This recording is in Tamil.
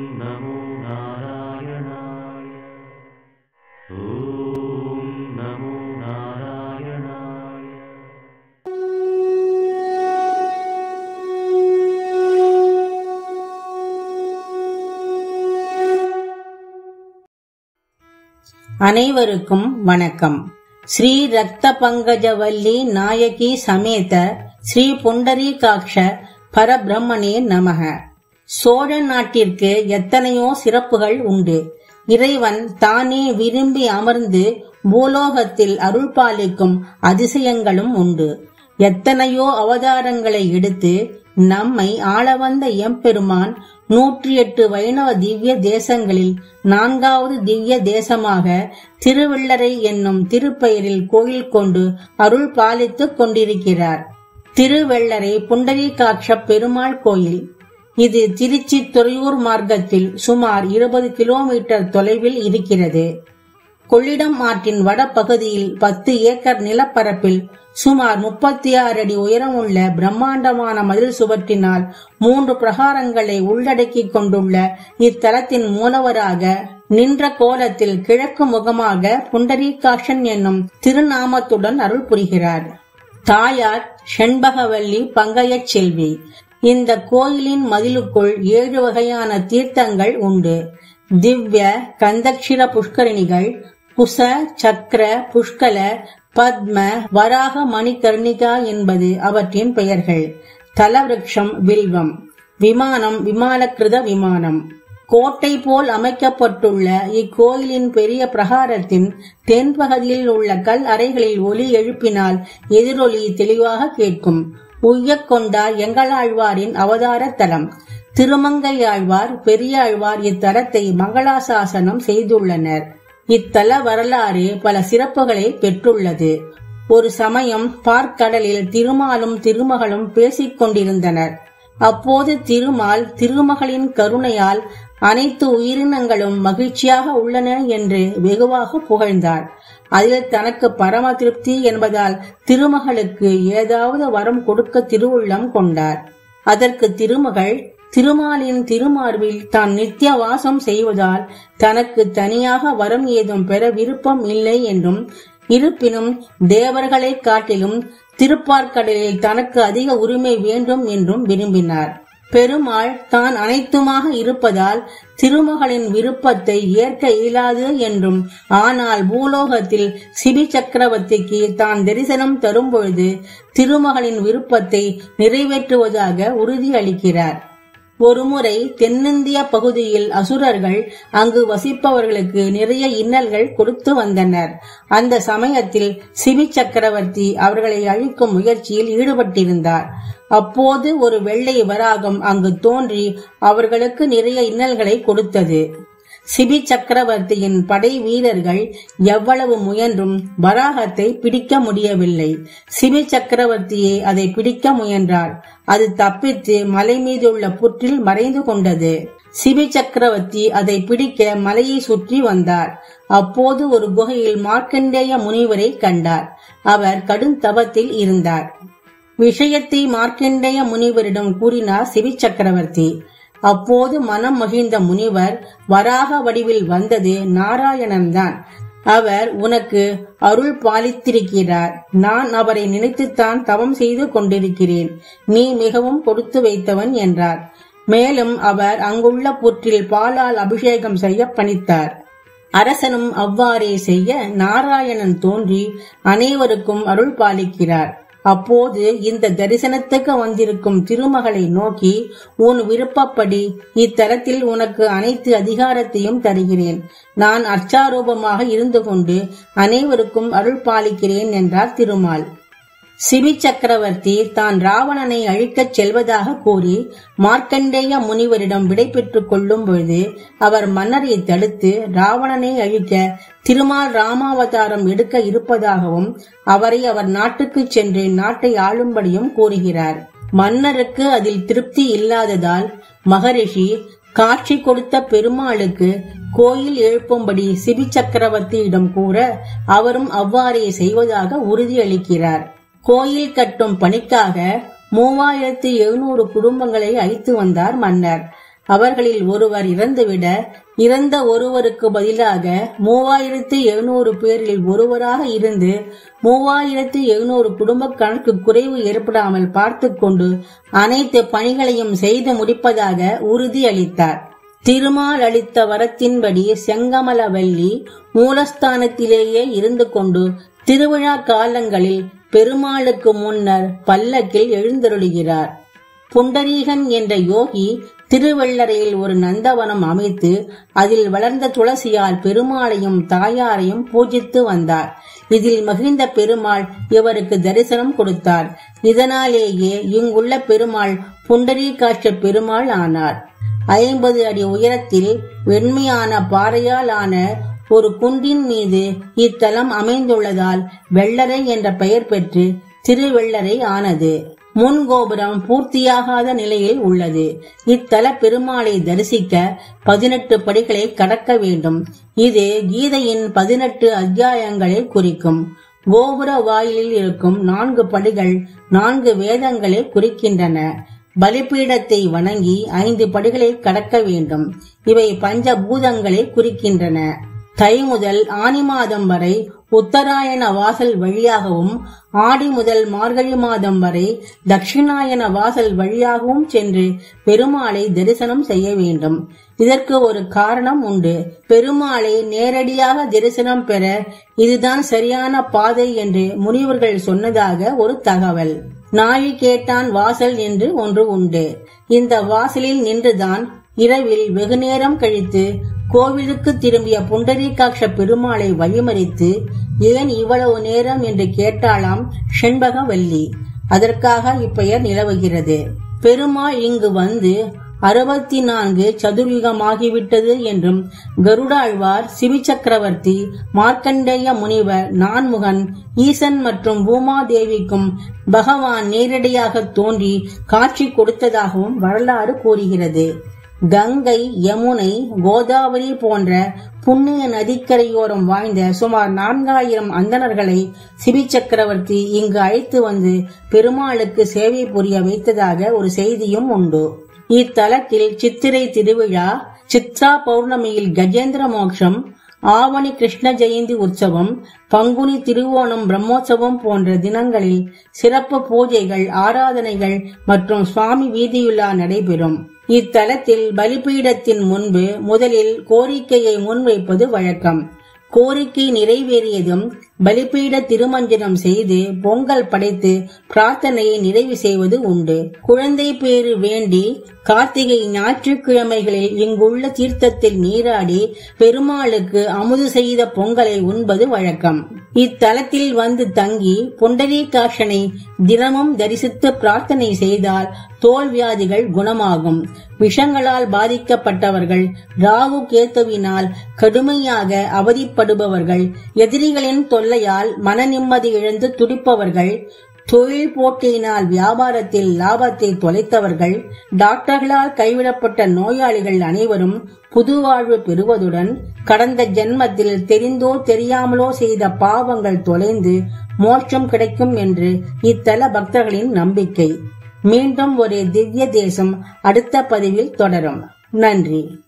नमो नारायणाय ॐ नमो नारायणाय அனைவருக்கும் வணக்கம் ஸ்ரீ ரக்த பங்கஜவல்லி நாயகி சமேத ஸ்ரீ புண்டரீகாட்ச பரபிரம்மனே நமக சோழ நாட்டிற்கு எத்தனையோ சிறப்புகள் உண்டு இறைவன் தானே விரும்பி அமர்ந்து பூலோகத்தில் அருள் பாலிக்கும் அதிசயங்களும் உண்டு எத்தனையோ அவதாரங்களை எடுத்து நம்மை ஆளவந்த எம்பெருமான் நூற்றி எட்டு வைணவ திவ்ய தேசங்களில் நான்காவது திவ்ய தேசமாக திருவள்ளரை என்னும் திருப்பெயரில் கோயில் கொண்டு அருள் பாலித்துக் கொண்டிருக்கிறார் திருவெள்ளரை புண்டரீகாட்ச பெருமாள் கோயில் இது திருச்சி துறையூர் மார்க்கத்தில் சுமார் இருபது கிலோமீட்டர் தொலைவில் இருக்கிறது கொள்ளிடம் ஆற்றின் வடபகுதியில் பத்து ஏக்கர் நிலப்பரப்பில் சுமார் முப்பத்தி ஆறு அடி உயரமுள்ள பிரம்மாண்டமான மதில் சுவற்றினால் மூன்று பிரகாரங்களை உள்ளடக்கிக் கொண்டுள்ள இத்தலத்தின் மூலவராக நின்ற கோலத்தில் கிழக்கு முகமாக புண்டரீகாஷன் என்னும் திருநாமத்துடன் அருள் புரிகிறார் தாயார் செண்பகவல்லி பங்கையச் செல்வி இந்த கோயிலின் மதிலுக்குள் ஏழு வகையான தீர்த்தங்கள் உண்டு திவ்ய கந்தக்ஷிர புஷ்கரிணிகள் குச சக்கர புஷ்கல பத்ம வராக மணிகர்ணிகா என்பது அவற்றின் பெயர்கள் தலவிருட்சம் வில்வம் விமானம் விமானகிருத விமானம் கோட்டை போல் அமைக்கப்பட்டுள்ள இக்கோயிலின் பெரிய பிரகாரத்தின் தென்பகுதியில் உள்ள கல் அறைகளில் ஒலி எழுப்பினால் எதிரொலி தெளிவாக கேட்கும் உய்யக் கொண்டார் எங்களாழ்வாரின் அவதார தலம் திருமங்கையாழ்வார் பெரியாழ்வார் இத்தலத்தை மங்களாசாசனம் செய்துள்ளனர் இத்தல வரலாறு பல சிறப்புகளை பெற்றுள்ளது ஒரு சமயம் பார்க்கடலில் திருமாலும் திருமகளும் பேசிக் கொண்டிருந்தனர் அப்போது திருமால் திருமகளின் கருணையால் அனைத்து உயிரினங்களும் மகிழ்ச்சியாக உள்ளன என்று வெகுவாக புகழ்ந்தார் அதில் தனக்கு பரம திருப்தி என்பதால் திருமகளுக்கு ஏதாவது வரம் கொடுக்க திருவுள்ளம் கொண்டார் அதற்கு திருமகள் திருமாலின் திருமார்பில் தான் நித்திய வாசம் செய்வதால் தனக்கு தனியாக வரம் ஏதும் பெற விருப்பம் இல்லை என்றும் இருப்பினும் தேவர்களைக் காட்டிலும் திருப்பார்க்கடலில் தனக்கு அதிக உரிமை வேண்டும் என்றும் விரும்பினார் பெருமாள் தான் அனைத்துமாக இருப்பதால் திருமகளின் விருப்பத்தை ஏற்க இயலாது என்றும் ஆனால் பூலோகத்தில் சிபி சக்கரவர்த்திக்கு தான் தரிசனம் தரும் பொழுது திருமகளின் விருப்பத்தை நிறைவேற்றுவதாக உறுதியளிக்கிறார் ஒருமுறை தென்னிந்திய பகுதியில் அசுரர்கள் அங்கு வசிப்பவர்களுக்கு நிறைய இன்னல்கள் கொடுத்து வந்தனர் அந்த சமயத்தில் சிபி சக்கரவர்த்தி அவர்களை அழிக்கும் முயற்சியில் ஈடுபட்டிருந்தார் அப்போது ஒரு வெள்ளை வராகம் அங்கு தோன்றி அவர்களுக்கு நிறைய இன்னல்களை கொடுத்தது சிபி சக்கரவர்த்தியின் படை வீரர்கள் எவ்வளவு முயன்றும் வராகத்தை பிடிக்க முடியவில்லை சிபி சக்கரவர்த்தியே அதை பிடிக்க முயன்றார் அது தப்பித்து மலை மீதுள்ள புற்றில் மறைந்து கொண்டது சிபி சக்கரவர்த்தி அதை பிடிக்க மலையை சுற்றி வந்தார் அப்போது ஒரு குகையில் மார்க்கண்டேய முனிவரை கண்டார் அவர் கடும் தவத்தில் இருந்தார் விஷயத்தை மார்க்கண்டேய முனிவரிடம் கூறினார் சிபி சக்கரவர்த்தி அப்போது மனம் மகிழ்ந்த முனிவர் வராக வடிவில் வந்தது நாராயணன்தான் அவர் உனக்கு அருள் பாலித்திருக்கிறார் நான் அவரை நினைத்துத்தான் தவம் செய்து கொண்டிருக்கிறேன் நீ மிகவும் கொடுத்து வைத்தவன் என்றார் மேலும் அவர் அங்குள்ள புற்றில் பாலால் அபிஷேகம் செய்ய பணித்தார் அரசனும் அவ்வாறே செய்ய நாராயணன் தோன்றி அனைவருக்கும் அருள் பாலிக்கிறார் அப்போது இந்த தரிசனத்துக்கு வந்திருக்கும் திருமகளை நோக்கி உன் விருப்பப்படி இத்தலத்தில் உனக்கு அனைத்து அதிகாரத்தையும் தருகிறேன் நான் அர்ச்சாரூபமாக இருந்து கொண்டு அனைவருக்கும் அருள் பாலிக்கிறேன் என்றார் திருமால் சிபி சக்கரவர்த்தி தான் ராவணனை அழிக்கச் செல்வதாக கூறி மார்க்கண்டேய முனிவரிடம் விடை பெற்றுக் கொள்ளும் பொழுது அவர் மன்னரை தடுத்து ராவணனை அழிக்க திருமால் ராமாவதாரம் எடுக்க இருப்பதாகவும் அவரை அவர் நாட்டுக்கு சென்று நாட்டை ஆளும்படியும் கூறுகிறார் மன்னருக்கு அதில் திருப்தி இல்லாததால் மகரிஷி காட்சி கொடுத்த பெருமாளுக்கு கோயில் எழுப்பும்படி சிபி சக்கரவர்த்தியிடம் கூற அவரும் அவ்வாறே செய்வதாக உறுதியளிக்கிறார் கோயில் கட்டும் பணிக்காக மூவாயிரத்தி எழுநூறு குடும்பங்களை அழைத்து வந்தார் மன்னர் அவர்களில் ஒருவர் இறந்துவிட இறந்த ஒருவருக்கு பதிலாக மூவாயிரத்து எழுநூறு பேரில் ஒருவராக இருந்து மூவாயிரத்து எழுநூறு குடும்ப கணக்கு குறைவு ஏற்படாமல் பார்த்து கொண்டு அனைத்து பணிகளையும் செய்து முடிப்பதாக உறுதியளித்தார் திருமால் அளித்த வரத்தின்படி செங்கமலவல்லி மூலஸ்தானத்திலேயே இருந்து கொண்டு திருவிழா காலங்களில் பெருமாளுக்கு முன்னர் பல்லக்கில் எழுந்தருளுகிறார் புண்டரீகன் என்ற யோகி திருவள்ளரையில் ஒரு நந்தவனம் அமைத்து அதில் வளர்ந்த துளசியால் பெருமாளையும் தாயாரையும் பூஜித்து வந்தார் இதில் மகிழ்ந்த பெருமாள் இவருக்கு தரிசனம் கொடுத்தார் இதனாலேயே இங்குள்ள பெருமாள் புண்டரீகாட்ச பெருமாள் ஆனார் ஐம்பது அடி உயரத்தில் வெண்மையான பாறையால் ஆன ஒரு குன்றின் மீது இத்தலம் அமைந்துள்ளதால் வெள்ளரை என்ற பெயர் பெற்று திருவெள்ளரை ஆனது முன் கோபுரம் பூர்த்தியாகாத நிலையில் உள்ளது இத்தல பெருமாளை தரிசிக்க பதினெட்டு படிகளை கடக்க வேண்டும் இது கீதையின் பதினெட்டு அத்தியாயங்களை குறிக்கும் கோபுர வாயிலில் இருக்கும் நான்கு படிகள் நான்கு வேதங்களை குறிக்கின்றன பலிபீடத்தை வணங்கி ஐந்து படிகளை கடக்க வேண்டும் இவை பஞ்சபூதங்களை குறிக்கின்றன தை முதல் ஆனி மாதம் வரை உத்தராயண வாசல் வழியாகவும் ஆடி முதல் மார்கழி மாதம் வரை தட்சிணாயன வாசல் வழியாகவும் சென்று பெருமாளை தரிசனம் செய்ய வேண்டும் இதற்கு ஒரு காரணம் உண்டு பெருமாளை நேரடியாக தரிசனம் பெற இதுதான் சரியான பாதை என்று முனிவர்கள் சொன்னதாக ஒரு தகவல் நாழி கேட்டான் வாசல் என்று ஒன்று உண்டு இந்த வாசலில் நின்றுதான் இரவில் வெகுநேரம் கழித்து கோவிலுக்கு திரும்பிய புண்டரீகாட்ச பெருமாளை வழிமறித்து ஏன் இவ்வளவு நேரம் என்று கேட்டாளாம் செண்பகவல்லி அதற்காக இப்பெயர் நிலவுகிறது பெருமாள் இங்கு வந்து அறுபத்தி நான்கு சதுர்யுகமாகிவிட்டது என்றும் கருடாழ்வார் சிவி சக்கரவர்த்தி மார்க்கண்டேய முனிவர் நான்முகன் ஈசன் மற்றும் பூமாதேவிக்கும் பகவான் நேரடியாக தோன்றி காட்சி கொடுத்ததாகவும் வரலாறு கூறுகிறது கங்கை யமுனை கோதாவரி போன்ற புண்ணிய நதிக்கரையோரம் வாழ்ந்த சுமார் நான்காயிரம் அந்தணர்களை சிபி சக்கரவர்த்தி இங்கு அழைத்து வந்து பெருமாளுக்கு சேவை புரிய வைத்ததாக ஒரு செய்தியும் உண்டு இத்தலத்தில் சித்திரை திருவிழா சித்ரா பௌர்ணமியில் கஜேந்திர மோட்சம் ஆவணி கிருஷ்ண ஜெயந்தி உற்சவம் பங்குனி திருவோணம் பிரம்மோற்சவம் போன்ற தினங்களில் சிறப்பு பூஜைகள் ஆராதனைகள் மற்றும் சுவாமி வீதியுலா நடைபெறும் இத்தலத்தில் பலிபீடத்தின் முன்பு முதலில் கோரிக்கையை முன்வைப்பது வழக்கம் கோரிக்கை நிறைவேறியதும் பலிபீட திருமஞ்சனம் செய்து பொங்கல் படைத்து பிரார்த்தனையை நிறைவு செய்வது உண்டு குழந்தை பேறு வேண்டி கார்த்திகை ஞாயிற்றுக்கிழமைகளில் இங்குள்ள தீர்த்தத்தில் நீராடி பெருமாளுக்கு அமுது செய்த பொங்கலை உண்பது வழக்கம் இத்தலத்தில் வந்து தங்கி புண்டரீகாட்சனை தினமும் தரிசித்து பிரார்த்தனை செய்தால் தோல் வியாதிகள் குணமாகும் விஷங்களால் பாதிக்கப்பட்டவர்கள் ராகு கேத்துவினால் கடுமையாக அவதிப்படுபவர்கள் எதிரிகளின் தொல்லையால் மன நிம்மதி இழந்து துடிப்பவர்கள் தொழில் போட்டியினால் வியாபாரத்தில் லாபத்தை தொலைத்தவர்கள் டாக்டர்களால் கைவிடப்பட்ட நோயாளிகள் அனைவரும் புது வாழ்வு பெறுவதுடன் கடந்த ஜென்மத்தில் தெரிந்தோ தெரியாமலோ செய்த பாவங்கள் தொலைந்து மோட்சம் கிடைக்கும் என்று இத்தல பக்தர்களின் நம்பிக்கை மீண்டும் ஒரு திவ்ய தேசம் அடுத்த பதிவில் தொடரும் நன்றி